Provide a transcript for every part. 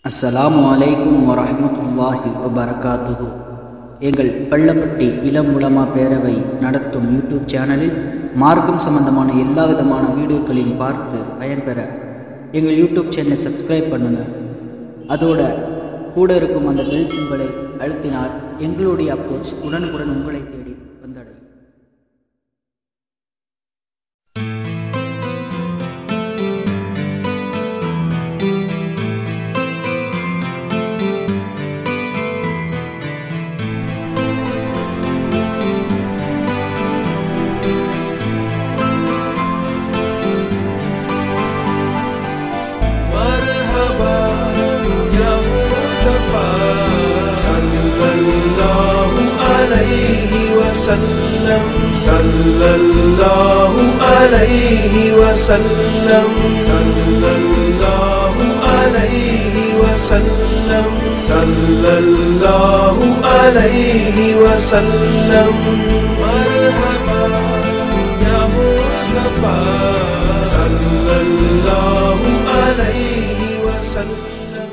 அஸ்ஸலாமு அலைக்கும் வரஹ்மத்துல்லாஹி வபரகாத்துஹு எங்கள் பள்ளப்பட்டி இளம் உலமா பேரவை நடத்தும் யூடியூப் சேனலில் மார்க்கம் சம்பந்தமான எல்லா விதமான வீடியோக்களையும் பார்த்து பயன்பெற எங்கள் யூடியூப் சேனலை சப்ஸ்கிரைப் பண்ணுங்க அதோட கூட இருக்கும் அந்த பெல் சிம்பலை அழுத்தினால் எங்களுடைய அப்ரோச் உடனுக்குடன் உங்களை தேடி வந்தடையும் مرحبا يا مصطفى صلى الله عليه وسلم صلى الله عليه وسلم صلى الله عليه وسلم صلى الله عليه وسلم مرحبا يا مصطفى صلى الله عليه وسلم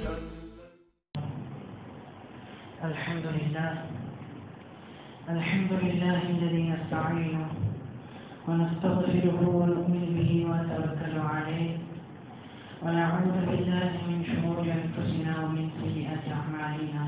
الحمد لله الحمد لله الذي نستعينه ونستغفره ونؤمن به ونتوكل عليه ونعوذ بالله من شرور انفسنا ومن سيئات اعمالنا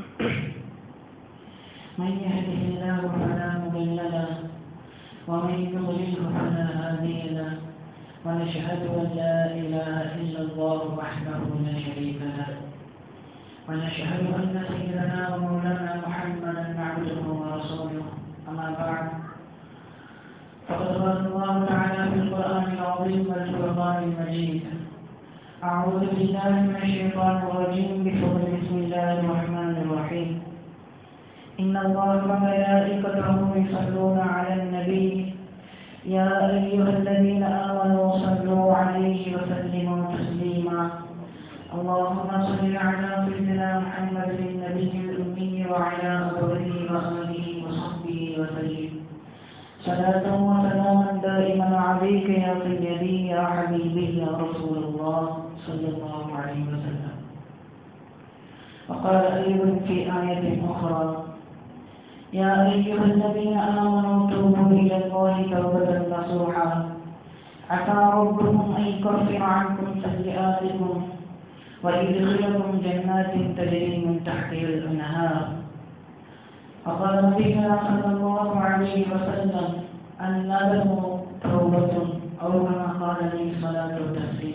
من يهده الله فلا مضل له ومن يضلله فلا هادي له ونشهد ان لا اله الا الله وحده لا شريك له ونشهد أن سيدنا ومولانا محمدا عبده ورسوله أما بعد فقد قال الله تعالى في القرآن العظيم والفرقان المجيد أعوذ بالله من الشيطان الرجيم بفضل بسم الله الرحمن الرحيم إن الله وملائكته يصلون على النبي يا أيها الذين آمنوا صلوا عليه وسلموا تسليما اللهم صل على سيدنا محمد النبي الأمي وعلى آله وصحبه وصحبه وسلم صلاة وسلاما دائما عليك يا سيدي يا حبيبي يا رسول الله صلى الله عليه وسلم وقال أيضا في آية أخرى يا أيها الذين آمنوا توبوا إلى الله توبة نصوحا عسى ربكم أن يكفر عنكم سيئاتكم ويدخلكم جنات تجري من تحتها الأنهار وقال نبينا صلى الله عليه وسلم الندم توبة أو كما قال لي صلاة التسليم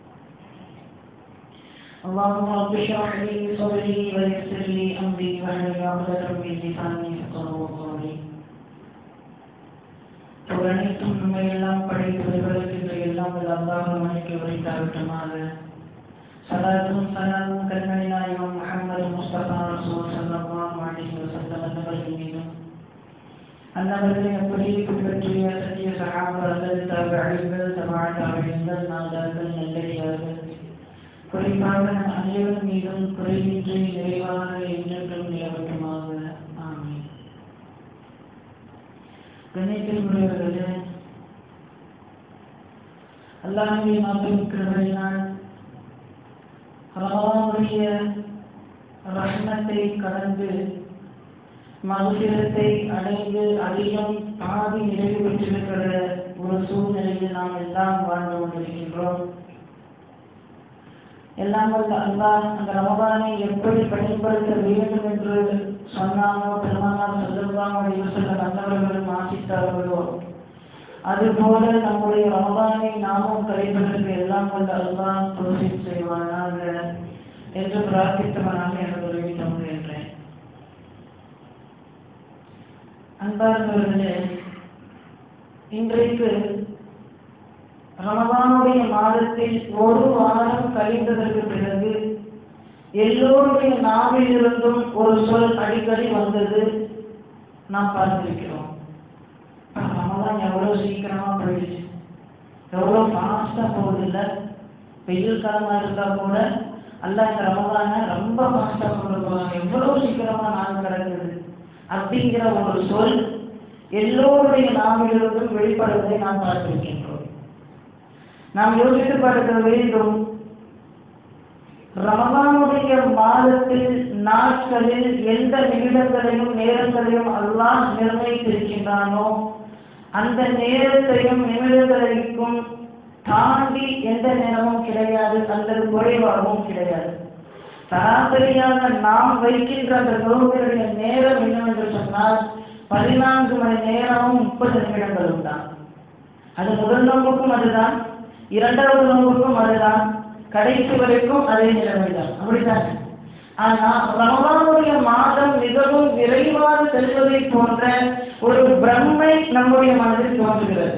اللهم رب اشرح لي صدري ويسر لي أمري واحلل عقدة من لساني يفقهوا قولي புகழைத்தும் நம்மையெல்லாம் படைத்து விவரிக்கின்ற எல்லாம் வல்ல அல்லாஹ் மணிக்கு உரைத்தாவிட்டமாக சலாத்தும் சலாமும் கண்மணி நாயகம் முகமது முஸ்தபா ரசூல் சல்லல்லாஹு அலைஹி வஸல்லம் அன்னவர்கள் மீதும் அன்னவர்களை அப்படியே பின்பற்றிய சத்திய சகாபார்கள் தாபிகள் தபா தாபிகள் நாதார்கள் நல்லடியார்கள் குறிப்பாக நம் அனைவரும் மீதும் குறைவின்றி நிறைவாக என்றென்றும் நிலவட்டுமாக ஆமீன் கணித்திற்குரியவர்களே அல்லாஹ்வின் மாபெரும் கிருபையினால் ரமலானுடைய ரஹ்மத்தை கடந்து மதுசிரத்தை அடைந்து அதிகம் பாதி நிறைவு பெற்றிருக்கிற ஒரு சூழ்நிலையில் நாம் எல்லாம் வாழ்ந்து கொண்டிருக்கின்றோம் எல்லாம் வல்ல அல்லாஹ் அந்த ரமதானை எப்படி பயன்படுத்த வேண்டும் என்று சொன்னாமோ பெருமானார் செல்லுவாங்க செல்ல நல்லவர்களும் ஆசித்தார்களோ அதுபோல நம்முடைய ரமதானை நாமும் கடைபிடிக்க எல்லாம் வல்ல அல்லாஹ் தோசிப் செய்வானாக என்று பிரார்த்தித்தவனாக எனது உதவி தோன்றுகின்றேன் அன்பார்ந்தவர்களே இன்றைக்கு ரமதானுடைய மாதத்தில் ஒரு வாரம் கழிந்ததற்கு பிறகு எல்லோருடைய நாவிலிருந்தும் ஒரு சொல் அடிக்கடி வந்தது நாம் பார்த்திருக்கிறோம் ரமதான் எவ்வளவு சீக்கிரமா போயிடுச்சு எவ்வளவு ஃபாஸ்டா போகுது இல்ல வெயில் காலமா இருந்தா கூட அல்ல இந்த ரமதான ரொம்ப ஃபாஸ்டா கொண்டு போவாங்க எவ்வளவு சீக்கிரமா நாள் கிடக்குது அப்படிங்கிற ஒரு சொல் எல்லோருடைய நாவிலிருந்தும் வெளிப்படுவதை நாம் பார்த்திருக்கின்றோம் நாம் யோசித்து பார்க்க வேண்டும் ரமலானுடைய மாதத்தில் நாட்களில் எந்த நிமிடங்களையும் நேரங்களையும் அல்லாஹ் நிர்ணயித்திருக்கின்றானோ அந்த நேரத்தையும் நிமிடங்களைக்கும் தாண்டி எந்த நேரமும் கிடையாது அல்லது குறைவாகவும் கிடையாது சராசரியாக நாம் வைக்கின்ற அந்த நோய்களுடைய நேரம் என்னவென்று சொன்னால் பதினான்கு மணி நேரமும் முப்பது நிமிடங்களும் தான் அது முதல் நோம்புக்கும் அதுதான் இரண்டாவது நோம்புக்கும் அதுதான் கடைசி வரைக்கும் அதே நிலைமைதான் அப்படித்தானே ஆனா ரமலானுடைய மாதம் மிகவும் விரைவாக செல்வதை போன்ற ஒரு பிரம்மை நம்முடைய மனதில் தோன்றுகிறது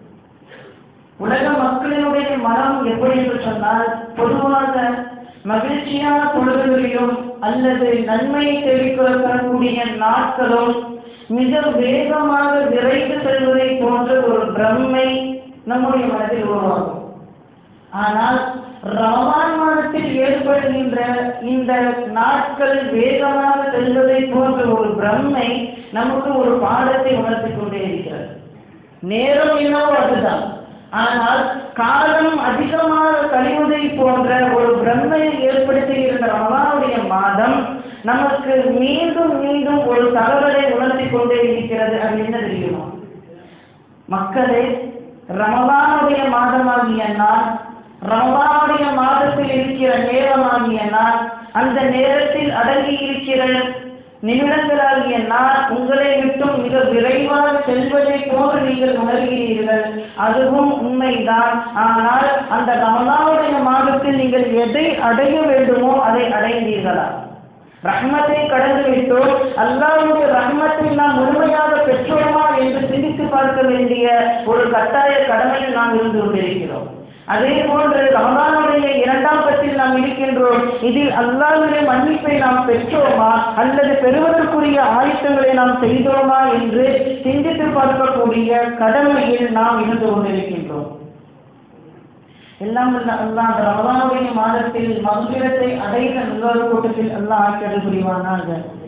உலக மக்களினுடைய மனம் எப்படி என்று சொன்னால் பொதுவாக மகிழ்ச்சியான பொழுதுகளிலும் அல்லது நன்மையை தேடிக்கொள்ளக்கூடிய நாட்களும் மிக வேகமாக விரைந்து செல்வதை போன்ற ஒரு பிரம்மை நம்முடைய மனதில் உருவாகும் ஆனால் ரமலான் மாதத்தில் ஏற்படுகின்ற இந்த நாட்கள் வேகமாக செல்வதை போன்ற ஒரு பிரம்மை நமக்கு ஒரு பாடத்தை உணர்த்திக் கொண்டே இருக்கிறது நேரம் என்னவோ அதுதான் ஆனால் காலம் அதிகமாக கழிவதை போன்ற ஒரு பிரம்மையை ஏற்படுத்துகின்ற ரமலானுடைய மாதம் நமக்கு மீண்டும் மீண்டும் ஒரு தகவலை உணர்த்தி கொண்டே இருக்கிறது அது என்ன தெரியுமா மக்களே ரமலானுடைய மாதமாகிய நாள் ரமலானுடைய மாதத்தில் இருக்கிற நேரமாகிய நாள் அந்த நேரத்தில் அடங்கி இருக்கிற நிமிடங்களாகிய நாள் உங்களை விட்டும் மிக விரைவாக செல்வதை போன்று நீங்கள் உணர்கிறீர்கள் அதுவும் உண்மைதான் ஆனால் அந்த ரமலானுடைய மாதத்தில் நீங்கள் எதை அடைய வேண்டுமோ அதை அடைந்தீர்களா ரஹ்மத்தை கடந்து விட்டோம் அல்லாவுடைய ரஹ்மத்தை நாம் முழுமையாக பெற்றோமா என்று சிந்தித்து பார்க்க வேண்டிய ஒரு கட்டாய கடமையில் நாம் இருந்து கொண்டிருக்கிறோம் அதே போன்று ரமதானுடைய இரண்டாம் பத்தில் நாம் இருக்கின்றோம் இதில் அல்லாஹ்வுடைய மன்னிப்பை நாம் பெற்றோமா அல்லது பெறுவதற்குரிய ஆயத்தங்களை நாம் செய்தோமா என்று சிந்தித்து பார்க்கக்கூடிய கடமையில் நாம் இருந்து கொண்டிருக்கின்றோம் எல்லாம் வல்ல அல்லாஹ் அந்த ரமலானுடைய மாதத்தில் மந்திரத்தை அடைந்த நிர்வாக கூட்டத்தில் அல்லாஹ் ஆக்கியது புரிவானாக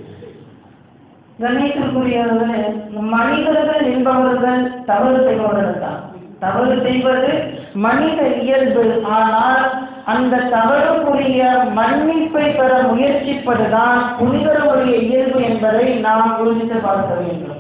கணேசருக்குரியவர்களே மனிதர்கள் என்பவர்கள் தவறு செய்பவர்கள் தான் தவறு செய்வது மனித இயல்பு ஆனால் அந்த தவறுக்குரிய மன்னிப்பை பெற முயற்சிப்பதுதான் புனிதர்களுடைய இயல்பு என்பதை நாம் யோசித்து பார்க்க வேண்டும்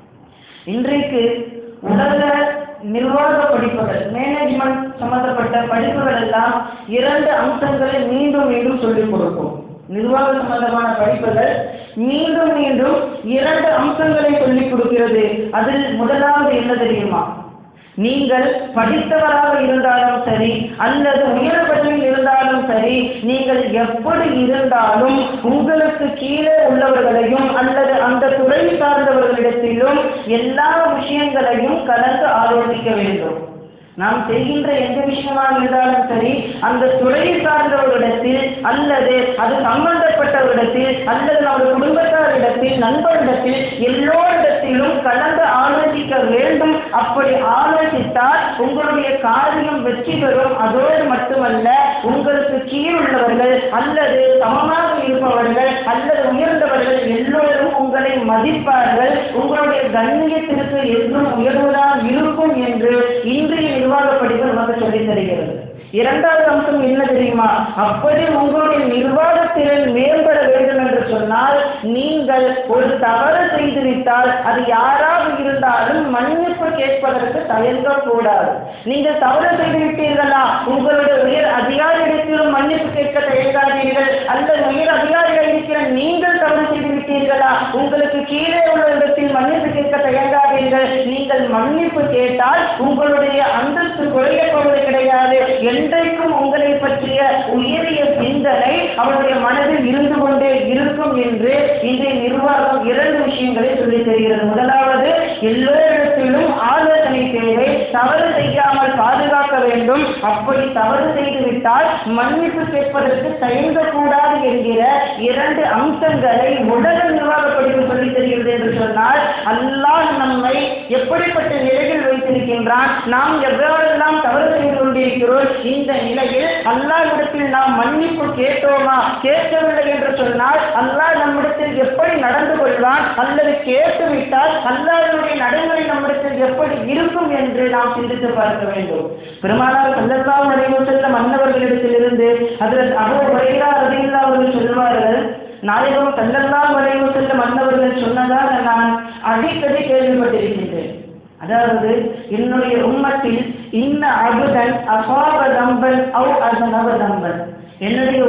இன்றைக்கு உலக நிர்வாக படிப்புகள் மேனேஜ்மெண்ட் சம்பந்தப்பட்ட படிப்புகள் எல்லாம் இரண்டு அம்சங்களை மீண்டும் மீண்டும் சொல்லிக் கொடுக்கும் நிர்வாக சம்பந்தமான படிப்புகள் மீண்டும் மீண்டும் இரண்டு அம்சங்களை சொல்லிக் கொடுக்கிறது அதில் முதலாவது என்ன தெரியுமா நீங்கள் படித்தவராக இருந்தாலும் சரி அல்லது உயர்படியில் இருந்தாலும் சரி நீங்கள் எப்படி இருந்தாலும் உங்களுக்கு கீழே உள்ளவர்களையும் அல்லது அந்த துறை சார்ந்தவர்களிடத்திலும் எல்லா விஷயங்களையும் கலந்து ஆலோசிக்க வேண்டும் நாம் செய்கின்ற எந்த விஷயமாக இருந்தாலும் சரி அந்த துறையை சார்ந்தவர்களிடத்தில் அல்லது அது சம்பந்தப்பட்டவரிடத்தில் அல்லது நமது குடும்பத்தாரிடத்தில் நண்பரிடத்தில் எல்லோரிடத்திலும் கலந்து ஆலோசிக்க வேண்டும் அப்படி ஆலோசித்தால் உங்களுடைய காரியம் வெற்றி பெறும் அதோடு மட்டுமல்ல உங்களுக்கு கீழ் உள்ளவர்கள் அல்லது சமமாக இருப்பவர்கள் அல்லது உயர்ந்தவர்கள் எல்லோரும் உங்களை மதிப்பார்கள் உங்களுடைய கண்ணியத்திற்கு என்றும் உயர்வுதான் இருக்கும் என்று இன்றைய நிர்வாக படிப்பு நமக்கு சொல்லித் தருகிறது இரண்டாவது அம்சம் என்ன தெரியுமா அப்படி உங்களுடைய நிர்வாகத்திறன் மேம்பட வேண்டும் என்று சொன்னால் நீங்கள் ஒரு தவறு செய்துவிட்டால் அது யாராக இருந்தாலும் மன்னிப்பு கேட்பதற்கு தயங்கக்கூடாது நீங்கள் தவறு செய்துவிட்டீர்களா உங்களுடைய உயர் அதிகாரியிடத்திலும் மன்னிப்பு கேட்க தயங்காதீர்கள் அல்லது உயர் அதிகாரிகள் இருக்கிற நீங்கள் தவறு செய்து விட்டீர்களா உங்களுக்கு கீழே உள்ள இடத்தில் மன்னிப்பு கேட்க தயங்காதீர்கள் நீங்கள் மன்னிப்பு கேட்டால் உங்களுடைய அந்தஸ்து குறையப்படுவது கிடையாது என்றைக்கும் உங்களை பற்றிய உயரிய சிந்தனை அவருடைய மனதில் இருந்து கொண்டே இருக்கும் என்று இன்றைய நிர்வாகம் இரண்டு விஷயங்களை சொல்லித் தருகிறது முதலாவது எல்லோரிடத்திலும் ஆலோசனை தேவை தவறு செய்யாமல் பாதுகாக்க வேண்டும் அப்படி தவறு செய்துவிட்டால் மன்னிப்பு கேட்பதற்கு தயங்கக்கூடாது என்கிற இரண்டு அம்சங்களை உலக நிர்வாக படிப்பு சொல்லித் தருகிறது என்று சொன்னால் அல்லாஹ் நம்மை எப்படிப்பட்ட நிலையில் வைத்திருக்கின்றான் நாம் எவ்வாறெல்லாம் தவறு செய்து கொண்டிருக்கிறோம் இந்த நிலையில் அல்லாஹ்விடத்தில் நாம் மன்னிப்பு கேட்டோமா கேட்கவில்லை என்று சொன்னால் அல்லாஹ் நம்மிடத்தில் எப்படி நடந்து கொள்வான் அல்லது கேட்டுவிட்டால் அல்லாஹ்வுடைய நடைமுறை நம்மிடத்தில் எப்படி இருக்கும் என்று நாம் சிந்தித்து பார்க்க வேண்டும் பெருமானார் சல்லல்லாஹு அலைஹி வஸல்லம் அன்னவர்களிடத்திலிருந்து அதில் அபூ ஹுரைரா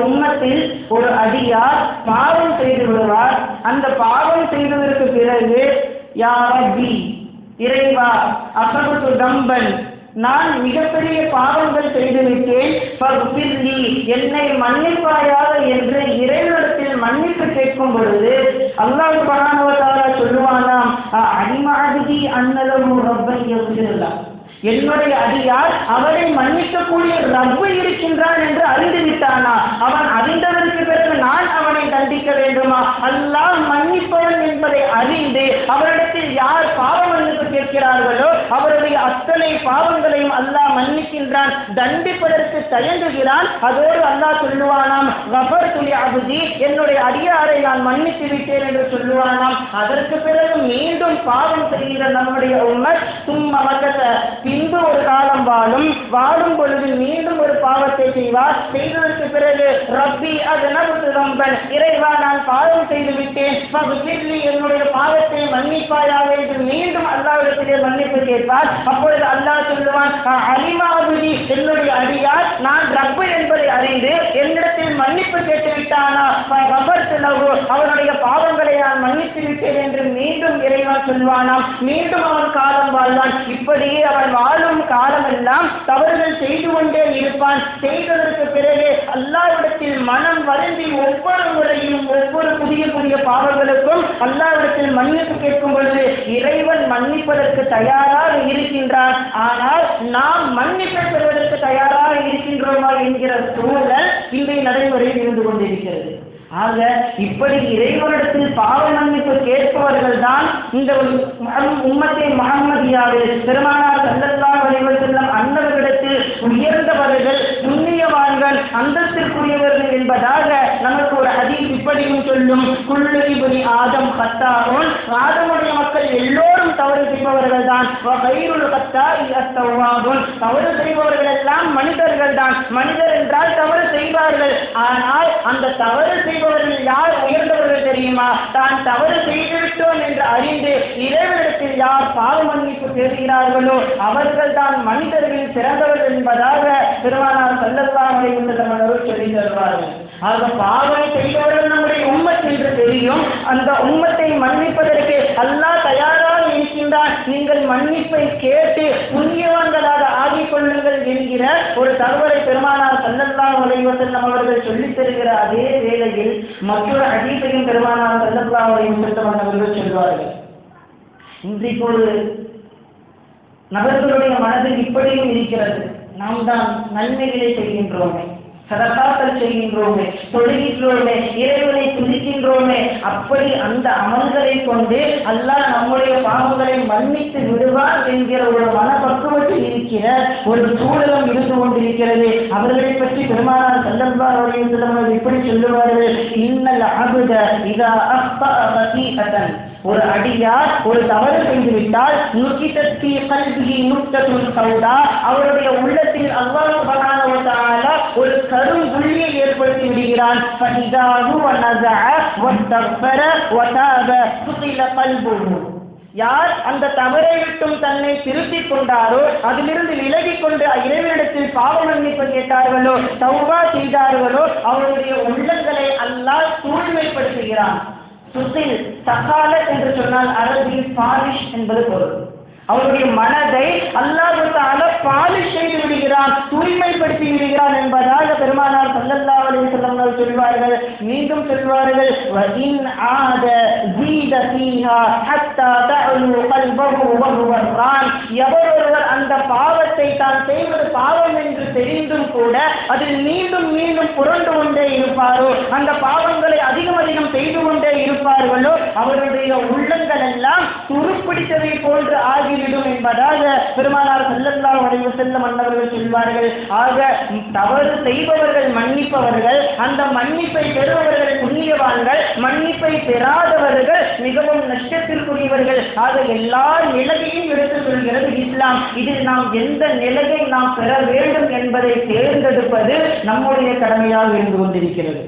உம்மத்தில் ஒரு அடியார் பாவம் செய்து விடுவார் அந்த பாவம் செய்ததற்கு பிறகு யா ரப்பி இறைவா அசபத்து தம்பன் நான் மிகப்பெரிய பாவங்கள் செய்துவிட்டேன் ஃபக்ஃபிர்லி, என்னை மன்னிப்பாயாக என்று இறைவனிடத்தில் மன்னிப்பு கேட்கும் பொழுது அல்லாஹ் சுப்ஹானஹு வ தஆலா சொல்லுவானாம் அடிமாதி அன்னலஹு ரப்பன் யக்ஃபிருல்லாஹ் என்னுடைய அடியார் அவரை மன்னிக்கக்கூடிய ரப்பு இருக்கின்றான் என்று அறிந்து விட்டானா அவன் அறிந்ததற்கு பிறகு நான் அவனை தண்டிக்க வேண்டுமா அல்லாஹ் மன்னிப்பவன் என்பதை அறிந்து அவரிடத்தில் யார் பாவ மன்னிப்பு கேட்கிறார்களோ அவருடைய அத்தனை பாவங்களையும் அல்லாஹ் மன்னிக்கின்றான் தண்டிப்பதற்கு தயங்குகிறான் அதோடு அல்லாஹ் சொல்லுவானாம் கபர் துளி அபுதி என்னுடைய அடியாரை நான் மன்னித்து விட்டேன் என்று சொல்லுவானாம் அதற்கு பிறகு மீண்டும் பாவம் செய்கிற நம்முடைய உம்மர் சும்மா மக்கத்த பின்பு ஒரு காலம் வாழும் வாழும் பொழுது மீண்டும் ஒரு பாவத்தை செய்வார் செய்ததற்கு பிறகு ரப்பி அதனபுத்து ரம்பன் இறைவா நான் பாவம் செய்து விட்டேன் ஃபக்ஃபிர்லி, என்னுடைய பாவத்தை மன்னிப்பாயாக என்று மீண்டும் அல்லாவிடத்திலே மன்னிப்பு கேட்பார் அப்பொழுது அல்லாஹ் சொல்லுவான் அலிமாபுதி என்னுடைய அடியார் நான் ரப்பு என்பதை அறிந்து என்னிடத்தில் மன்னிப்பு கேட்டு விட்டானா ரபர்த்துலகு அவனுடைய பாவங்களை நான் மன்னித்து விட்டேன் என்று மீண்டும் இறைவன் சொல்வானாம் மீண்டும் அவன் காலம் வாழ்வான் இப்படியே அவன் வாழும் காலமெல்லாம் தவறுகள் செய்து கொண்டே இருப்பான் செய்ததற்கு பிறகு அல்லாவிடத்தில் மனம் வருந்தி ஒவ்வொரு முறையும் ஒவ்வொரு புதிய புதிய பாவங்களுக்கும் அல்லாவிடத்தில் மன்னிப்பு கேட்கும் பொழுது இறைவன் மன்னிப்பதற்கு தயாராக இருக்கின்றான் ஆனால் நாம் மன்னிப்பு பெறுவதற்கு தயாராக இருக்கின்றோமா என்கிற சூழல் இன்றைய நடைமுறையில் இருந்து கொண்டிருக்கிறது ஆக இப்படி இறைவனிடத்தில் பாவ மன்னிப்பு கேட்பவர்கள் தான் இந்த உம்மத்தை மகம்மதியாவில் பெருமானார் சல்லல்லாஹு அலைஹி வஸல்லம் அன்னவர்களிடத்தில் உயர்ந்தவர்கள் புண்ணியவான்கள் அந்தத்திற்குரியவர்கள் என்பதாக நமக்கு ஒரு ஹதீஸ் இப்படியும் சொல்லும் குள்ளு இப்னி ஆதம் கத்தாரும் ஆதமுடைய மக்கள் எல்லோரும் தவறு செய்பவர்கள் தான் வகைருள் கத்தாரி அத்தவாகும் தவறு செய்பவர்கள் எல்லாம் மனிதர்கள் தான் மனிதர் என்றால் தவறு செய்வார்கள் ஆனால் அந்த தவறு செய்பவர்கள் யார் உயர்ந்தவர்கள் தெரியுமா தான் தவறு செய்துவிட்டோம் என்று அறிந்து இறைவனிடத்தில் யார் பாவ மன்னிப்பு தேடுகிறார்களோ அவர்கள் தான் மனிதர்களில் சிறந்தவர்கள் என்பதாக திருமணம் சல்லல்லாஹு அலைஹி வஸல்லம் அவர்கள் சொல்லி தருவார்கள் ஆக பாவம் செய்தவர்கள் நம்முடைய உம்மத் என்று தெரியும் அந்த உம்மத்தை மன்னிப்பதற்கு அல்லாஹ் தயாராக இருக்கின்றான் நீங்கள் மன்னிப்பை கேட்டு புண்ணியவான்களாக ஆகிக் கொள்ளுங்கள் என்கிற ஒரு தகவலை பெருமானார் சல்லல்லாஹு அலைஹி வஸல்லம் அவர்கள் சொல்லித் தருகிற அதே வேளையில் மற்றொரு ஹதீஸையும் பெருமானார் சல்லல்லாஹு அலைஹி வஸல்லம் அவர்கள் சொல்வார்கள் இன்றைக்கு ஒரு நபர்களுடைய மனதில் இப்படியும் இருக்கிறது நாம் தான் நன்மைகளை செய்கின்றோமே சதகாக்கள் செய்கின்றோமே தொழுகின்றோமே இறைவனை துதிக்கின்றோமே அப்படி அந்த அமல்களை கொண்டு அல்லாஹ் நம்முடைய பாவங்களை மன்னித்து விடுவார் என்கிற ஒரு மனப்பக்குவத்தில் இருக்கிற ஒரு சூழலும் இருந்து கொண்டிருக்கிறது அவர்களை பற்றி பெருமானார் சல்லல்லா அவர்கள் இப்படி சொல்லுவார்கள் இன்னல் அபுத இதா அஃபா வசீகதன் ஒரு அடியார் ஒரு தவறு செய்து விட்டால் நுக்கிதத்தி கல்வி நுக்தத்துல் சௌதா அவருடைய உள்ளத்தில் அல்லாஹ் சுப்ஹானஹு வ தஆலா ஒரு கருங்குழியை ஏற்படுத்தி விடுகிறான் ஃபஇதாஹு வ நஸஅ வஸ்தக்பர வ தாப சுகில கல்புஹு யார் அந்த தவறை விட்டும் தன்னை திருத்திக் கொண்டாரோ அதிலிருந்து விலகிக் கொண்டு இறைவனிடத்தில் பாவ மன்னிப்பு கேட்டார்களோ தௌபா செய்தார்களோ அவருடைய உள்ளங்களை அல்லாஹ் தூய்மைப்படுத்துகிறான் சுசில் சகாலத் என்று சொன்னால் அரபியில் பாலிஷ் என்பது பொருள் அவருடைய மனதை அல்லாஹு தால பாலிஷ் செய்து விடுகிறான் தூய்மைப்படுத்தி விடுகிறான் என்பதாக பெருமானார் சல்லல்லாஹு அலைஹி வஸல்லம் அவர்கள் சொல்வார்கள் மீண்டும் சொல்வார்கள் வஇன் ஆத ஜீத ஃபீஹா ஹத்தா தஅலு கல்பஹு வஹுவ ரான் எவரொருவர் அந்த பாவத்தை தான் செய்வது பாவம் என்று தெரிந்தும் கூட அதில் மீண்டும் மீண்டும் புரண்டு கொண்டே இருப்பாரோ அந்த பாவங்களை அதிகம் அதிகம் செய்து கொண்டே இருப்பார்களோ அவருடைய உள்ளங்கள் எல்லாம் துருப்பிடித்ததை போன்று ஆகிவிடும் என்பதாக பெருமானார் ஸல்லல்லாஹு அலைஹி வஸல்லம் அன்னவர்கள் சொல்வார்கள் ஆக தவறு செய்பவர்கள் மன்னிப்பவர்கள் அந்த மன்னிப்பை பெறுபவர்கள் புண்ணியவான்கள் மன்னிப்பை பெறாதவர்கள் மிகவும் நஷ்டத்திற்குரியவர்கள் ஆக எல்லா நிலையையும் எடுத்துச் சொல்கிறது இஸ்லாம் இதில் நாம் எந்த நிலையை நாம் பெற வேண்டும் என்பதை தேர்ந்தெடுப்பது நம்முடைய கடமையாக இருந்து கொண்டிருக்கிறது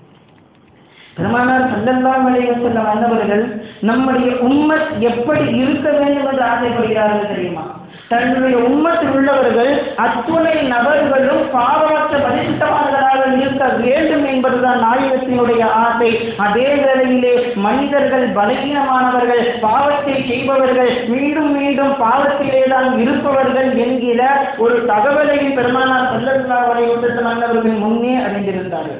பெருமானார் சல்லல்லாஹு அலைஹி வஸல்லம் அன்னவர்கள் நம்முடைய உம்மத் எப்படி இருக்க வேண்டும் என்று ஆசைப்படுகிறார்கள் தெரியுமா தன்னுடைய உம்மத்தில் உள்ளவர்கள் அத்துணை நபர்களும் பாவமற்ற பரிசுத்தவான்களாக இருக்க வேண்டும் என்பது உலகத்தினுடைய ஆசை அதே வேளையிலே மனிதர்கள் பலகீனமானவர்கள் பாவத்தை செய்பவர்கள் மீண்டும் மீண்டும் பாவத்திலே தான் இருப்பவர்கள் என்கிற ஒரு தகவலையும் பெருமானார் செல்லல்லா வரைவர்கள் முன்னே அறிந்திருந்தார்கள்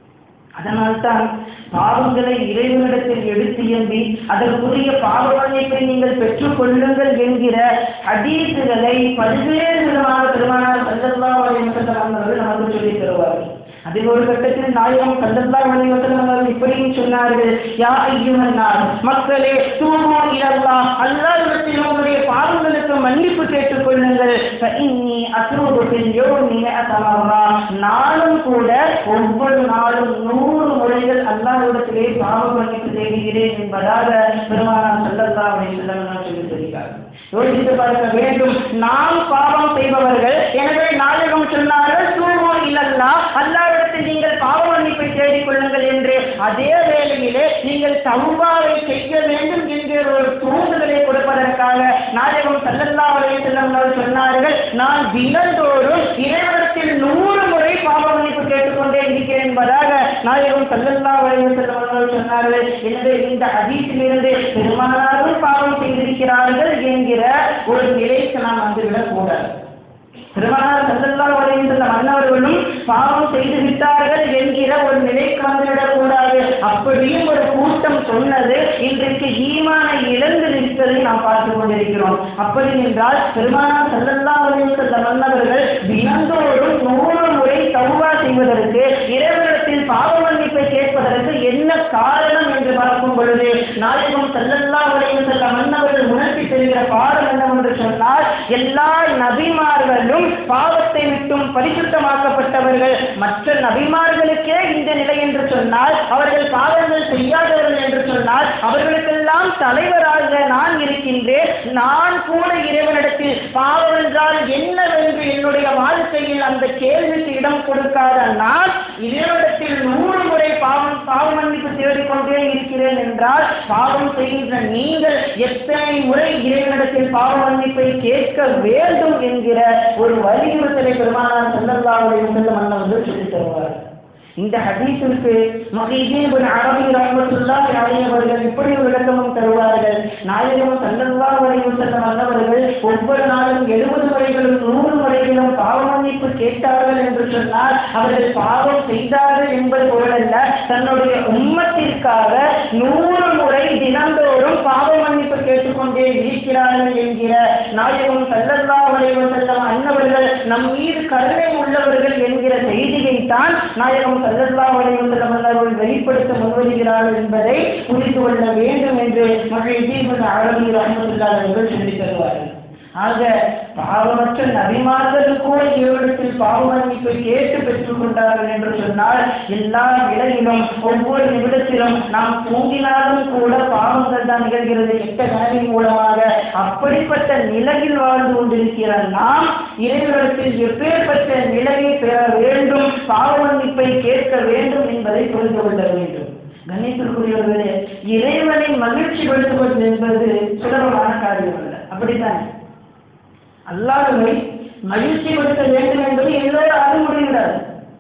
அதனால்தான் பாவங்களை இறைவனிடத்தில் எடுத்து எம்பி அதற்குரிய பாவ மன்னிப்பை நீங்கள் பெற்றுக் கொள்ளுங்கள் என்கிற ஹதீசுகளை பல்வேறு விதமான பெருமானார் சல்லல்லா வரைவர்கள் நமக்கு சொல்லித் தருவார்கள் அதில் ஒரு கட்டத்தில் நாயகம் சல்லல்லா வலைவசலம் அவர்கள் இப்படியும் சொன்னார்கள் யா ஐயுமன்னார் மக்களே தூமோ இலல்லா அல்லாஹ்விடத்தில் உங்களுடைய பாவங்களுக்கு மன்னிப்பு கேட்டுக் கொள்ளுங்கள் இன்னி அசுரூபத்தில் யோனி அசமரா நானும் கூட ஒவ்வொரு நாளும் நூறு முறைகள் அல்லாஹ்விடத்திலே பாவ மன்னிப்பு தேடுகிறேன் என்பதாக பெருமானார் சல்லல்லா வலைவசலம் சொல்லி தருகிறார் யோசித்து பார்க்க வேண்டும் நாம் பாவம் செய்பவர்கள் எனவே நாயகம் சொன்னார்கள் தூமோ இல்லல்லா அல்லாவிடத்தில் நீங்கள் பாவ மன்னிப்பை தேடிக் கொள்ளுங்கள் என்று அதே வேளையிலே நீங்கள் தௌபாவை செய்ய வேண்டும் என்கிற ஒரு தூண்டுதலை கொடுப்பதற்காக நாயகம் சல்லல்லா அலைஹி வஸல்லம் அவர்கள் சொன்னார்கள் நான் தினந்தோறும் இறைவனத்தில் நூறு முறை பாவ மன்னிப்பு கேட்டுக்கொண்டே இருக்கிறேன் என்பதாக நாயகம் சல்லல்லா அலைஹி வஸல்லம் அவர்கள் சொன்னார்கள் எனவே இந்த ஹதீஸிலிருந்து பெருமானாரும் பாவம் செய்திருக்கிறார்கள் என்கிற ஒரு நிலைக்கு நாம் வந்துவிடக் கூடாது பெருமானார் சல்லல்லாஹு அலைஹி வஸல்லம் அன்னவர்களும் பாவம் செய்து விட்டார்கள் என்கிற ஒரு நிலைக்கு வந்துவிடக் கூடாது அப்படியும் ஒரு கூட்டம் சொன்னது இன்றைக்கு ஈமானை இழந்து நிற்பதை நாம் பார்த்து கொண்டிருக்கிறோம் அப்படி என்றால் பெருமானார் சல்லல்லாஹு அலைஹி வஸல்லம் அன்னவர்கள் தினந்தோறும் நூறு முறை தௌபா செய்வதற்கு இறைவனிடத்தில் பாவ மன்னிப்பை கேட்பதற்கு என்ன காரணம் என்று பார்க்கும் பொழுது நாயகம் சல்லல்லாஹு அலைஹி வஸல்லம் அன்னவர்கள் உணர்த்தி தருகிற பாடம் என்னவென்று சொன்னால் எல்லா நபிமார்களும் பாவத்தை விட்டும் பரிசுத்தமாக்கப்பட்டவர்கள் மற்ற நபிமார்களுக்கே இந்த நிலை என்று சொன்னால் அவர்கள் பாவங்கள் செய்யாதவர்கள் என்று சொன்னால் அவர்களுக்கெல்லாம் தலைவராக நான் இருக்கின்றேன் நான் கூட இறைவனிடத்தில் பாவம் என்றால் என்னவென்று என்னுடைய வாழ்க்கையில் அந்த கேள்விக்கு இடம் கொடுக்காத நான் இறைவனிடத்தில் நூறு முறை பாவம் பாவ மன்னிப்பு தேடிக்கொண்டே இருக்கிறேன் என்றால் பாவம் செய்கின்ற நீங்கள் எத்தனை முறை இறைவனிடத்தில் பாவ மன்னிப்பை கேட்க வேண்டும் என்கிற ஒரு வலியுறுத்தலை பெருமானார் செல்லல்லாவுடைய செல்லும் அண்ணன் சொல்லித் தருவார் இந்த ஹதீஸிற்கு மகீதீன் அரபி ரஹ்மத்துல்லாஹி அலைஹி அவர்கள் இப்படி ஒரு விளக்கமும் தருவார்கள் நாயகம் சல்லல்லாஹு அலைஹி வஸல்லம் அன்னவர்கள் ஒவ்வொரு நாளும் எழுபது முறைகளும் நூறு முறைகளும் பாவ மன்னிப்பு கேட்டார்கள் என்று சொன்னால் அவர்கள் பாவம் செய்தார்கள் என்பது பொருளல்ல தன்னுடைய உம்மத்திற்காக நூறு முறை தினந்தோறும் பாவ மன்னிப்பு கேட்டுக்கொண்டே இருக்கிறார்கள் என்கிற நாயகம் சல்லல்லாஹு அலைஹி வஸல்லம் அன்னவர்கள் நம் மீது கருணை உள்ளவர்கள் என்கிற செய்தியை தான் நாயகம் சல்லல்லாஹு அலைஹி வஸல்லம் அவர்கள் வெளிப்படுத்த முன்வருகிறார்கள் என்பதை புரிந்து கொள்ள வேண்டும் என்று மகிழ்ச்சி அரபி ரஹமத்துல்லாஹி அவர்கள் சொல்லித் தருவார்கள் ஆக பாவமற்ற நபிமார்கள் கூட இவரிடத்தில் பாவ மன்னிப்பை கேட்டு பெற்றுக் கொண்டார்கள் என்று சொன்னால் எல்லா நிலையிலும் ஒவ்வொரு நிமிடத்திலும் நாம் தூங்கினாலும் கூட பாவங்கள் தான் நிகழ்கிறது கெட்ட கனவின் மூலமாக அப்படிப்பட்ட நிலையில் வாழ்ந்து கொண்டிருக்கிற நாம் இறைவனிடத்தில் எப்பேற்பட்ட நிலையை பெற வேண்டும் பாவ மன்னிப்பை கேட்க வேண்டும் என்பதை புரிந்து கொள்ள வேண்டும் கணித்திற்குரியவர்களே இறைவனை மகிழ்ச்சிப்படுத்துவது என்பது சுலபமான காரியம் அல்ல அப்படித்தான் அல்லாதவை மகிழ்ச்சிப்படுத்த வேண்டும் என்பது எல்லோரும் முடிகிறது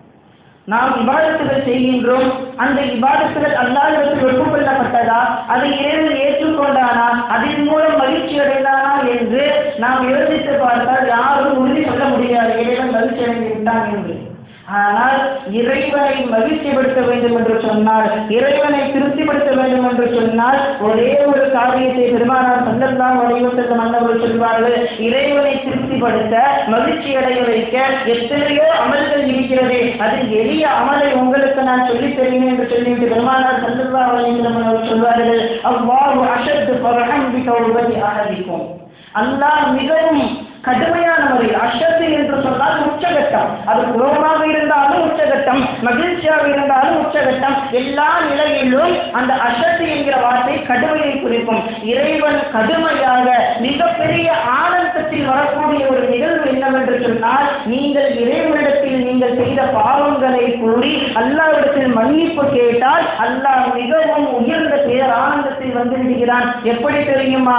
நாம் இபாதத்துகள் செய்கின்றோம் அந்த இபாதத்துகள் அல்லாஹிடத்தில் ஒப்புக்கொள்ளப்பட்டதா அதை இறைவன் ஏற்றுக்கொண்டானா அதன் மூலம் மகிழ்ச்சி அடைந்தானா என்று நாம் யோசித்து பார்த்தால் யாரும் உறுதி சொல்ல முடியாது இறைவன் மகிழ்ச்சி அடைந்து விட்டான் என்று ஆனால் இறைவனை மகிழ்ச்சிப்படுத்த வேண்டும் என்று சொன்னால் இறைவனை திருப்திப்படுத்த வேண்டும் என்று சொன்னால் ஒரே ஒரு காரியத்தை பெருமானார் சந்தர்தான் வலியுறுத்த மன்னர்கள் சொல்வார்கள் இறைவனை திருப்திப்படுத்த மகிழ்ச்சி அடைய வைக்க எத்தனையோ அமல்கள் இருக்கிறது அதில் எளிய அமலை உங்களுக்கு நான் சொல்லித் தருவேன் என்று சொல்லிவிட்டு பெருமானார் சந்தர்தான் வலியுறுத்தம் அவர்கள் சொல்வார்கள் அவ்வாறு அஷத்து பரஹம் பிகவுபதி ஆரம்பிக்கும் அல்லாஹ் மிகவும் கடுமையான முறையில் அஷத்து என்று சொன்னால் உச்சகட்டம் அது குரோமாக இருந்தாலும் உச்சகட்டம் மகிழ்ச்சியாக இருந்தாலும் உச்சகட்டம் எல்லா நிலையிலும் அந்த அஷத்து என்கிற வார்த்தை கடுமையை குறிக்கும் இறைவன் கடுமையாக மிகப்பெரிய ஆனந்தத்தில் வரக்கூடிய ஒரு நிகழ்வு என்னவென்று சொன்னால் நீங்கள் இறைவனிடத்தில் நீங்கள் செய்த பாவங்களை கூறி அல்லாவிடத்தில் மன்னிப்பு கேட்டால் அல்லாஹ் மிகவும் உயர்ந்த பேர் ஆனந்தத்தில் வந்து விடுகிறான் எப்படி தெரியுமா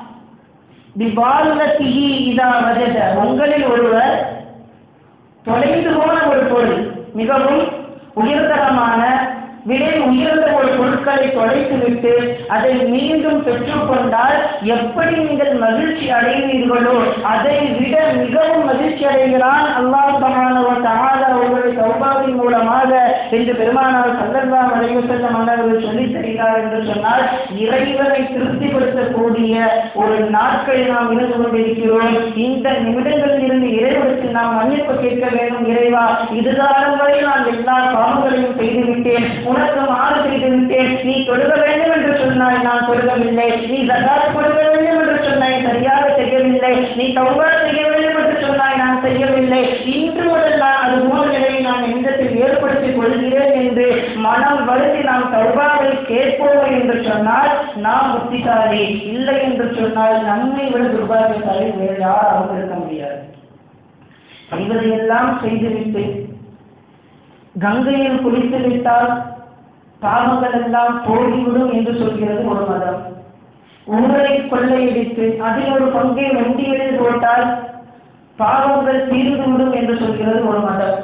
பிபாலத்திஹி இதா வஜத உங்களில் ஒருவர் தொலைந்து போன ஒரு பொருள் மிகவும் உயர்தரமான விலை உயர்ந்த ஒரு பொருட்களை தொலைத்துவிட்டு அதை மீண்டும் பெற்றுக்கொண்டால் எப்படி நீங்கள் மகிழ்ச்சி அடைவீர்களோ அதை விட மிகவும் மகிழ்ச்சி அடைகிறான் அல்லாஹ் சுபஹானஹு அவர்களுடைய சௌபாவின் மூலமாக என்று பெருமானார் சல்லல்லாஹு அலைஹி வஸல்லம் அவர்கள் சொல்லித் தருகிறார் என்று சொன்னால் இறைவனை திருப்திப்படுத்தக்கூடிய ஒரு நாட்களை நாம் இருந்து கொண்டிருக்கிறோம் இந்த நிமிடங்களில் இருந்து இறைவனுக்கு நாம் மன்னிப்பு கேட்க வேண்டும் இறைவா இதுகாலம் வரை நான் எல்லா பாவங்களையும் செய்துவிட்டேன் உனக்கு மாறு செய்து விட்டேன் நீ தொழுக வேண்டும் என்று சொன்னாய் நான் தொழுகவில்லை நீ ஜகாத் கொடுக்க வேண்டும் என்று சொன்னாய் சரியாக செய்யவில்லை நீ தௌபா செய்ய வேண்டும் என்று சொன்னாய் நான் செய்யவில்லை இன்று முதல் நான் அது போல நிலையை நான் எந்தத்தில் ஏற்படுத்திக் கொள்கிறேன் என்று மனம் வருந்தி நாம் தௌபாவை கேட்போம் என்று சொன்னால் நாம் புத்திசாலி இல்லை என்று சொன்னால் நம்மை விட துர்பாகியசாலி வேறு யாராலும் இருக்க முடியாது செய்வதையெல்லாம் செய்துவிட்டு கங்கையில் குளித்து விட்டால் பாவங்கள் எல்லாம் போய்விடும் என்று சொல்கிறது ஒரு மதம் ஊரை கொள்ளையடித்து அதில் ஒரு பங்கை வண்டியில் போட்டால் பாவங்கள் தீர்ந்துவிடும் என்று சொல்கிறது ஒரு மதம்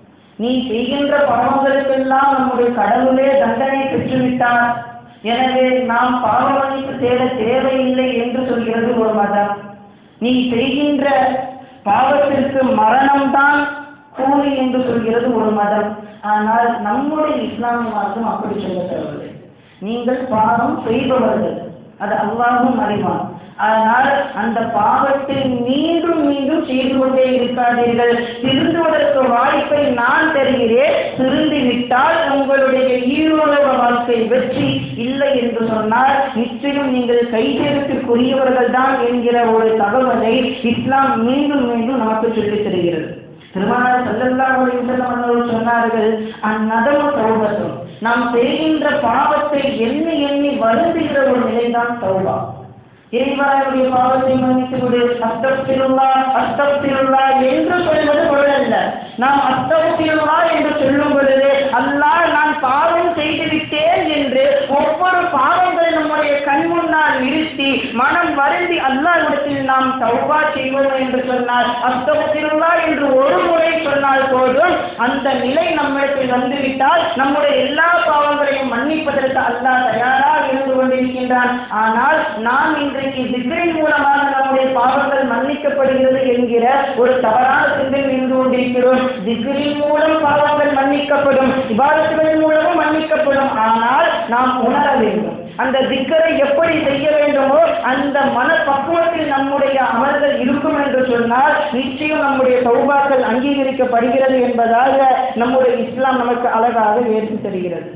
நீ செய்கின்ற பாவங்களுக்கெல்லாம் நம்முடைய கடவுளே தண்டனை பெற்றுவிட்டார் எனவே நாம் பாவ மன்னிப்பு தேட தேவையில்லை என்று சொல்கிறது ஒரு மதம் நீ செய்கின்ற பாவத்திற்கு மரணம்தான் கூலி என்று சொல்கிறது ஒரு மதம் ஆனால் நம்முடைய இஸ்லாமிய மார்க்கம் அப்படி சொல்ல தேவையில்லை நீங்கள் பாவம் செய்பவர்கள் அது அல்லாஹும் அறிவான் ஆனால் அந்த பாவத்தை மீண்டும் மீண்டும் செய்து கொண்டே இருக்காதீர்கள் திருந்துவதற்கு வாய்ப்பை நான் தருகிறேன் திருந்திவிட்டால் உங்களுடைய ஈரோட வாழ்க்கை வெற்றி இல்லை என்று சொன்னால் நிச்சயம் நீங்கள் கைதேர்த்திற்குரியவர்கள் தான் என்கிற ஒரு தகவலை இஸ்லாம் மீண்டும் மீண்டும் நமக்கு சொல்லித் தருகிறது திருமணம் செல்லல்லாஹு அலைஹி வஸல்லம் அவர்கள் சொன்னார்கள் அந்நதம தௌபத்தும் நாம் செய்கின்ற பாவத்தை எண்ணி எண்ணி வருந்துகிற ஒரு நிலைதான் தௌபா இறைவனுடைய பாவத்தை மன்னித்து விடு அஸ்தப்திருல்லா அஸ்தப்திருல்லா என்று சொல்வது பொருளல்ல நாம் அஸ்தப்திருல்லா என்று சொல்லும் பொழுது அல்லாஹ் நான் பாவம் செய்து விட்டேன் என்று ஒவ்வொரு பாவங்களை நம்முடைய கண் முன்னால் நிறுத்தி மனம் வருந்தி அல்லாஹ்விடத்தில் நாம் தௌபா செய்வோம் என்று சொன்னார் அஸ்தப்திருல்லா என்று ஒரு முறை சொன்னால் போதும் அந்த நிலை நம்மிடத்தில் வந்துவிட்டால் நம்முடைய எல்லா பாவங்களையும் மன்னிப்பதற்கு அல்லாஹ் தயாராக இருந்து கொண்டிருக்கின்றான் ஆனால் நாம் இன்றைக்கு திக்ரின் மூலமாக நம்முடைய பாவங்கள் மன்னிக்கப்படுகிறது என்கிற ஒரு தவறான சிந்தனை இருந்து கொண்டிருக்கிறோம் திக்ரின் மூலம் பாவங்கள் மன்னிக்கப்படும் விவாதத்துகளின் மூலமும் மன்னிக்கப்படும் ஆனால் நாம் உணர வேண்டும் அந்த திக்கரை எப்படி செய்ய வேண்டுமோ அந்த மனப்பக்குவத்தில் நம்முடைய அமல்கள் இருக்கும் என்று சொன்னால் நிச்சயம் நம்முடைய சௌபாக்கள் அங்கீகரிக்கப்படுகிறது என்பதாக நம்முடைய இஸ்லாம் நமக்கு அழகாக ஏற்றி தருகிறது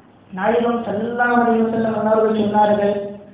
நாயகம் சல்லாம் செல்லும் உணர்வு சொன்னார்கள்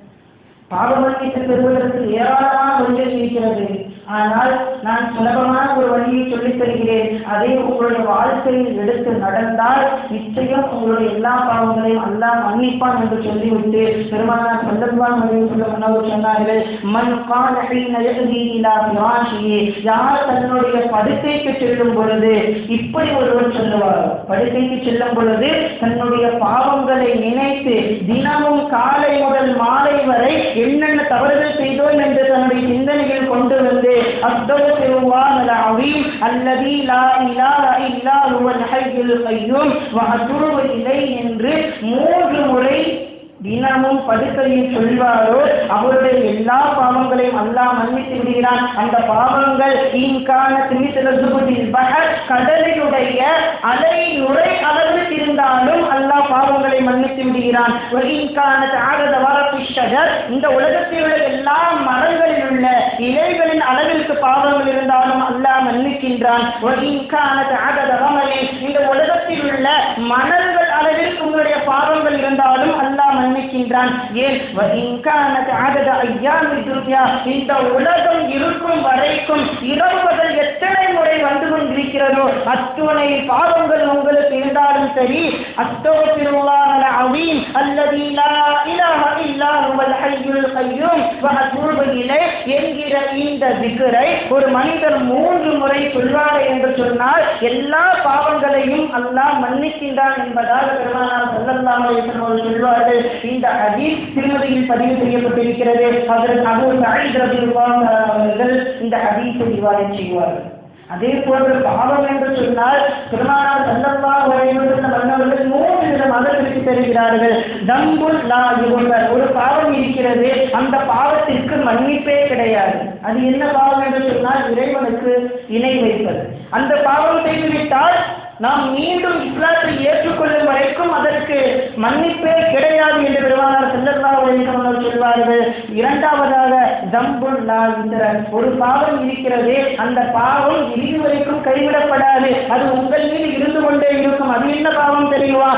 பாவமன்னித்து பெறுவதற்கு ஏராளமான வழிகள் இருக்கிறது ஆனால் நான் சுலபமான ஒரு வழியை சொல்லித் தருகிறேன் அதை உங்களுடைய வாழ்க்கையில் எடுத்து நடந்தால் நிச்சயம் உங்களுடைய எல்லா பாவங்களையும் அல்லாஹ் மன்னிப்பான் என்று சொல்லிவிட்டு பெருமானார் சந்தர்பான் சொல்ல உணவு சொன்னார்கள் மண் கால ஹீன யஹ்தி இலா ஃபிராஷிஹி யார் தன்னுடைய படுக்கைக்கு செல்லும் பொழுது இப்படி ஒருவர் சொல்லுவார் படுக்கைக்கு செல்லும் பொழுது தன்னுடைய பாவங்களை நினைத்து தினமும் காலை முதல் மாலை வரை என்னென்ன தவறுகள் செய்தோம் என்று தன்னுடைய சிந்தனையில் கொண்டு வந்து அஸ்தகுல்லாஹ் அல்-அஸீம் அல்லதி லா இலாஹ இல்லா ஹுவல் ஹய்யுல் கய்யூம் வ அத்தூபு இலைஹி என்று மூன்று முறை தினமும் படுக்கையில் சொல்வாரோ அவருடைய எல்லா பாவங்களையும் அல்லாஹ் மன்னித்து விடுகிறான் அந்த பாவங்கள் இன்கான திமிசலசுபதில் பகர் கடலினுடைய அலை நுரை அளவில் இருந்தாலும் அல்லாஹ் பாவங்களை மன்னித்து விடுகிறான் இன்கான ஆகத வரப்பிஷகர் இந்த உலகத்தில் உள்ள எல்லா மரங்களில் உள்ள இலைகளின் அளவிற்கு பாவங்கள் இருந்தாலும் அல்லாஹ் மன்னிக்கின்றான் இன்கான ஆகத ரமலில் இந்த உலகத்தில் உள்ள மணல்கள் அளவிற்கு உங்களுடைய பாவங்கள் இருந்தாலும் அல்லாஹ் மன்னிக்கின்றான் ஏன் வஇன்கானத் ஆதத ஐயாமி துன்யா இந்த உலகம் இருக்கும் வரைக்கும் இரவுகள் எத்தனை முறை வந்து கொண்டிருக்கிறதோ அத்துணை பாவங்கள் உங்களுக்கு இருந்தாலும் சரி அஸ்தோபிருல்லாஹ் அலீம் அல்லதி லா இலாஹ இல்லா ஹுவல் ஹய்யுல் கய்யூம் வ அத்தூபு இலைஹ் என்கிற இந்த திக்ரை ஒரு மனிதர் மூன்று முறை சொல்வார் என்று சொன்னால் எல்லா பாவங்களையும் அல்லாஹ் மன்னிக்கின்றான் என்பதாக பெருமானார் ஸல்லல்லாஹு அலைஹி வஸல்லம் அவர்கள் சொல்வார்கள் இந்த ஹதீஸ் திருமதியில் பதிவு செய்யப்பட்டிருக்கிறது அதற்கு அபூ சயீத் ரலியல்லாஹு அன்ஹு அவர்கள் இந்த ஹதீஸை ரிவாயத் செய்வார்கள் அதே போன்று பாவம் என்று சொன்னால் பெருமானார் ஸல்லல்லாஹு அலைஹி வஸல்லம் அவர்கள் மூன்று வித மத சொன்னார்கள் தம்புல் லா யுகர் ஒரு பாவம் இருக்கிறது அந்த பாவத்திற்கு மன்னிப்பே கிடையாது அது என்ன பாவம் என்று சொன்னால் இறைவனுக்கு இணை வைப்பது அந்த பாவம் செய்துவிட்டால் நாம் மீண்டும் இஸ்லாத்தை ஏற்றுக்கொள்ளும் வரைக்கும் அதற்கு மன்னிப்பே கிடையாது என்று பெருமானார் செல்லல்லா அவர்கள் சொல்வார்கள் இரண்டாவதாக தம்புல் லாகின்றன் ஒரு பாவம் இருக்கிறதே அந்த பாவம் இறுதி வரைக்கும் கைவிடப்படாது அது உங்கள் மீது இருந்து கொண்டே இருக்கும் அது என்ன பாவம் தெரியுமா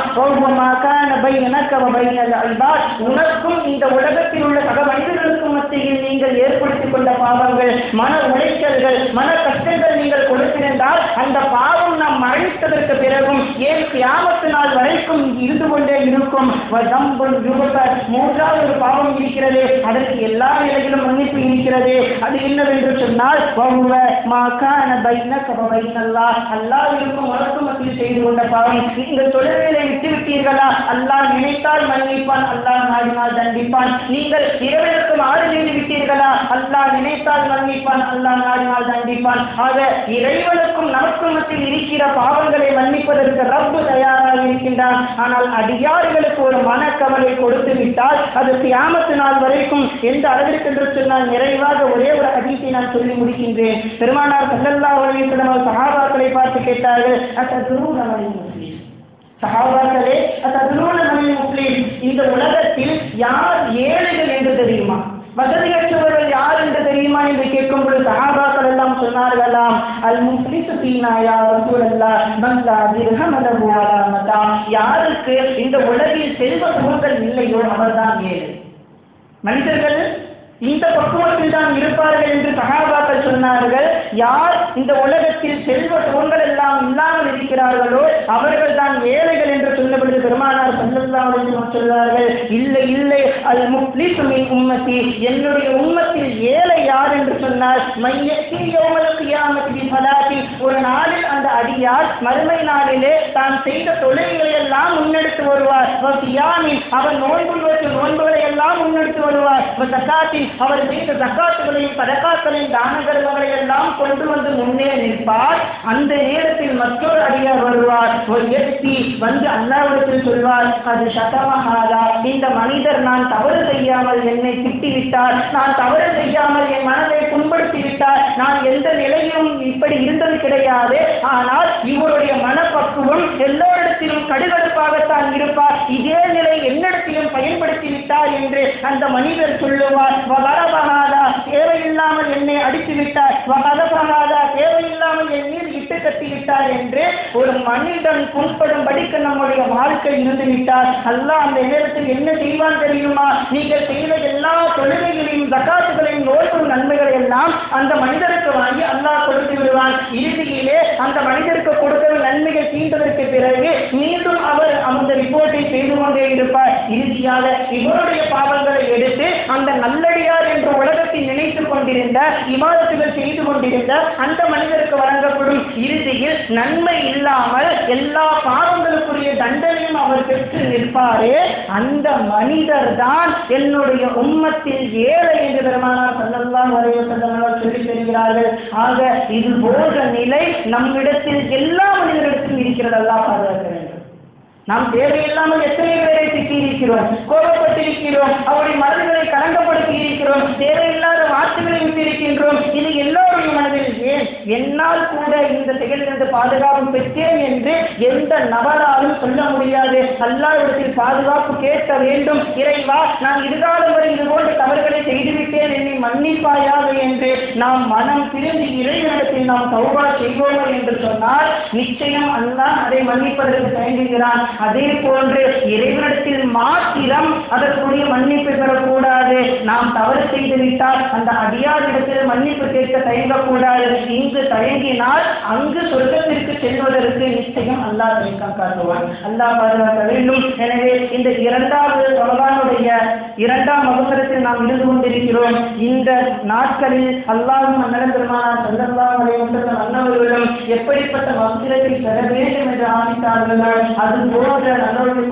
உனக்கும் இந்த உலகத்தில் உள்ள சக மனிதர்களுக்கும் மத்தியில் நீங்கள் ஏற்படுத்திக் கொண்ட பாவங்கள் மன உளைச்சல்கள் மன கஷ்டங்கள் நீங்கள் கொடுத்திருந்தால் அந்த பாவம் நாம் மரணித்ததற்கு பிறகும் ஏன் கியாமத்து நாள் வரைக்கும் இருந்து கொண்டே இருக்கும் வதம்புல் யுகபர் மூன்றாவது ஒரு பாவம் இருக்கிறது அதற்கு எல்லா நிலையிலும் மன்னிப்பு இருக்கிறது அது என்னவென்று சொன்னால் வஹுவ மா கான பைனக வ பைனல்லாஹ் அல்லாஹ் இருக்கும் உனக்கு மத்தியில் செய்து கொண்ட பாவம் நீங்கள் தொழுகையை விட்டு விட்டீர்களா அல்லாஹ் நினைத்தால் மன்னிப்பான் அல்லாஹ் நாடினால் தண்டிப்பான் நீங்கள் இரவிற்கு மாறு செய்து விட்டீர்களா அல்லாஹ் நினைத்தால் மன்னிப்பான் அல்லாஹ் நாடினால் தண்டிப்பான் ஆக இறைவனுக்கும் நமக்கும் மத்தியில் இருக்கிற பாவங்களை மன்னிப்பதற்கு ரப்பு தயாராக இருக்கின்றான் ஆனால் அடியார்களுக்கு ஒரு மனக்கவலை கொடுத்து விட்டால் அது கியாமத்து நாள் வரைக்கும் எந்த அளவிற்கு என்று சொன்னால் நிறைவாக ஒரே ஒரு அதிசை நான் சொல்லி முடிக்கின்றேன் பெருமானார் சல்லல்லா அலைஹி சஹாபாக்களை பார்த்து கேட்டார்கள் அத்ததுரூன மணி முஸ்லீம் சஹாபாக்களே அத்ததுரூன மணி முஸ்லீம் இந்த உலகத்தில் யார் ஏழைகள் என்று தெரியுமா வசதியற்றவர்கள் யார் என்று தெரியுமா என்று கேட்கும் பொழுது சஹாபாக்கள் எல்லாம் சொன்னார்களாம் அல் முஸ்லிசு பீனா யா ரசூலல்லாஹ் மல்லா திர்ஹம் லஹு வலா மதா யாருக்கு இந்த உலகில் செல்வ சுகங்கள் இல்லையோ அவர்தான் ஏழை மனிதர்கள் இந்த பக்குவத்தில் தான் இருப்பார்கள் என்று சகாபாக்கள் சொன்னார்கள் யார் இந்த உலகத்தில் செல்வ சுகங்கள் எல்லாம் இல்லாமல் இருக்கிறார்களோ அவர்கள் தான் ஏழைகள் என்று சொன்னபொழுது பெருமானார் சொல்லலாம் சொல்வார்கள் இல்லை இல்லை அது முஸ்லிசுமின் உம்மத்தி என்னுடைய உம்மத்தில் ஏழை யார் என்று சொன்னால் மையத்தில் யோமலுக்கு பலாத்தி ஒரு நாளில் அந்த அடியார் மறுமை நாளிலே தான் செய்த தொழில்களை எல்லாம் முன்னெடுத்து வருவார் வசியாமின் அவர் நோன்பு நோற்று நோன்புகளை எல்லாம் முன்னெடுத்து வருவார் சக்காத்தின் அவர் செய்த சக்காத்துகளையும் பதக்காக்களையும் தான கர்மங்களை எல்லாம் கொண்டு வந்து முன்னே நிற்பார் அந்த நேரத்தில் மற்றொரு அடியார் வருவார் ஒரு எத்தி வந்து அல்லாவிடத்தில் சொல்வார் அது சதமஹாதா இந்த மனிதர் நான் தவறு செய்யாமல் என்னை திட்டிவிட்டார் நான் தவறு செய்யாமல் என் மனதை புண்படுத்தி விட்டார் நான் எந்த நிலையிலும் இப்படி இருந்தது கிடையாது ஆனால் இவருடைய மனப்பக்குவம் எல்லோரிடத்திலும் கடுகடுப்பாகத்தான் இருப்பார் இதே நிலை என்னிடத்திலும் பயன்படுத்தி விட்டார் என்று அந்த மனிதர் சொல்லுவார் வரபகாதா தேவையில்லாமல் என்னை அடித்து விட்டார் வகதபகாதா தேவையில்லாமல் என் மீது இட்டு கட்டி விட்டார் என்று ஒரு மனிதன் புண்படும்படிக்கு நம்முடைய வாழ்க்கை இருந்து விட்டார் அல்லாஹ் அந்த நேரத்தில் என்ன செய்வான் தெரியுமா நீங்கள் செய்த எல்லா தொழுகைகளையும் ஜக்காத்துகளையும் நோய்க்கும் நன்மைகளை எல்லாம் அந்த மனிதருக்கு வாங்கி அல்லாஹ் கொடுத்து விடுவான் இறுதியிலே அந்த மனிதருக்கு கொடுத்த நன்மைகள் தீண்டதற்கு பிறகு மீண்டும் அவர் அந்த ரிப்போர்ட்டை செய்து கொண்டே இருப்பார் இறுதியாக இவருடைய பாவங்களை எடுத்து அந்த நல்லடியார் என்று உலகத்தில் நினைத்துக் கொண்டிருந்த இமாதத்துகள் செய்து கொண்டிருந்த அந்த மனிதருக்கு வழங்கப்படும் இறுதியில் நன்மை இல்லாமல் எல்லா பாவங்களுக்குரிய தண்டனையும் அவர் பெற்று நிற்பாரே அந்த மனிதர் தான் என்னுடைய உம்மத்தில் ஏழை என்று பெருமானார் சொல்லலாம் வரைய செல்லவர் சொல்லி தருகிறார்கள் ஆக இது போன்ற நிலை நம்மிடத்தில் எல்லா மனிதரிடத்திலும் இருக்கிறது அல்லா பாதுகாக்க வேண்டும் நாம் தேவையில்லாமல் எத்தனை பேரை திட்டி இருக்கிறோம் கோபப்பட்டிருக்கிறோம் அவருடைய மனதுகளை கலங்கப்படுத்தி இருக்கிறோம் தேவையில்லாத வார்த்தைகளை விட்டிருக்கின்றோம் இது எல்லோருடைய மனதில் ஏன் என்னால் கூட இந்த செயலிலிருந்து பாதுகாப்பு பெற்றேன் என்று எந்த நபராலும் சொல்ல முடியாது அல்லாவிடத்தில் பாதுகாப்பு கேட்க வேண்டும் இறைவா நான் இதுகாலம் வரை இது போன்ற தவறுகளை செய்துவிட்டேன் என்னை மன்னிப்பாயாக என்று நாம் மனம் திரும்பி இறைவனிடத்தில் நாம் தௌபா செய்வோம் என்று சொன்னால் நிச்சயம் அல்லாஹ் அதை மன்னிப்பதற்கு தயங்குகிறான் அதே போன்று இறைவனிடத்தில் மாத்திரம் அதற்குரிய மன்னிப்பு பெறக்கூடாது நாம் தவறு செய்து விட்டால் அந்த அடியாரிடத்தில் மன்னிப்பு கேட்க தயங்கக்கூடாது இங்கு தயங்கினால் அங்கு சொர்க்கத்திற்கு செல்வதற்கு நிச்சயம் அல்லாஹ் தயக்கம் காட்டுவான் அல்லாஹ் பாதுகாக்க வேண்டும் எனவே இந்த இரண்டாவது ரமலானுடைய இரண்டாம் அவசரத்தில் நாம் இருந்து கொண்டிருக்கிறோம் இந்த நாட்களில் அல்லாஹும் அண்ணன் பெருமானார் சல்லல்லாஹு அலைஹி வஸல்லம் அன்னவர்களும் எப்படிப்பட்ட மந்திரத்தை பெற வேண்டும் என்று ஆணித்தார்களோ அது போன்ற நல்லவர்களுக்கு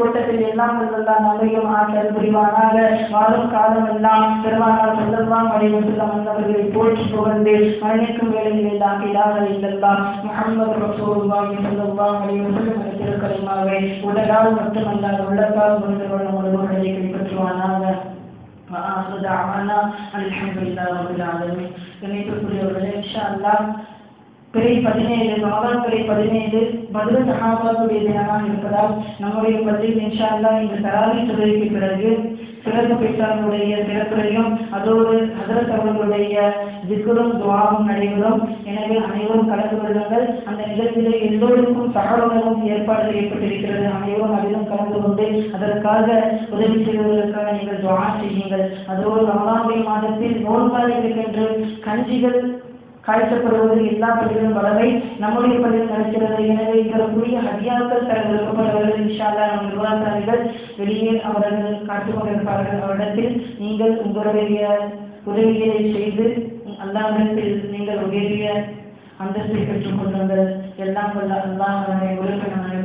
தோட்டத்தில் எல்லாம் உள்ளதா நம்மையும் ஆற்றல் புரிவானாக வாழும் காலம் எல்லாம் பெருமானார் சொல்லலாம் வடிவத்தில் வந்தவர்களை போற்றி புகழ்ந்து மரணிக்கும் வேளையில் எல்லாம் இல்லாத இல்லல்லாம் முகமது ரசூலுல்லாஹி ஸல்லல்லாஹு அலைஹி வஸல்லம் திருக்கலிமாவை உடலால் மட்டுமல்லாத உள்ளத்தால் புரிந்து கொள்ள முழுவதை கைப்பற்றுவானாக وآخر دعوانا أن الحمد لله رب العالمين கணிப்புக்குரியவர்களே இன்ஷா அல்லாஹ் பிறை பதினேழு ரமதான் பிறை பதினேழு பதில் சஹாபாவுடைய தினமாக இருப்பதால் நம்முடைய பள்ளியில் இன்ஷா அல்லாஹ் இந்த தராவி தொழுகைக்கு பிறகு சிறப்பு பெற்றார்களுடைய சிறப்புரையும் அதோடு ஹதரத் அவர்களுடைய திக்குறும் துவாவும் நடைபெறும் எனவே அனைவரும் கலந்து கொள்ளுங்கள் அந்த நிகழ்ச்சியிலே எல்லோருக்கும் சகலமும் ஏற்பாடு செய்யப்பட்டிருக்கிறது அனைவரும் அதிலும் கலந்து கொண்டு அதற்காக உதவி செய்வதற்காக நீங்கள் துவா செய்யுங்கள் அதோடு ரமலானுடைய மாதத்தில் நோன்பாளிகளுக்கென்று கஞ்சிகள் காய்ச்சப்படுவது எல்லா பள்ளிகளும் வளவை நம்முடைய பள்ளியில் நடக்கிறது எனவே இதற்குரிய ஹதியாக்கள் தர விருப்பப்படுவர்கள் இன்ஷால்லா நம் நிர்வாகத்தாரிகள் வெளியே அவர்கள் காத்துக் கொண்டிருப்பார்கள் அவரிடத்தில் நீங்கள் உங்களுடைய உதவிகளை செய்து அல்லாவிடத்தில் நீங்கள் உயரிய அந்தஸ்தை பெற்றுக் கொள்ளுங்கள் எல்லாம் வல்ல அல்லாஹ் உறுப்பினர்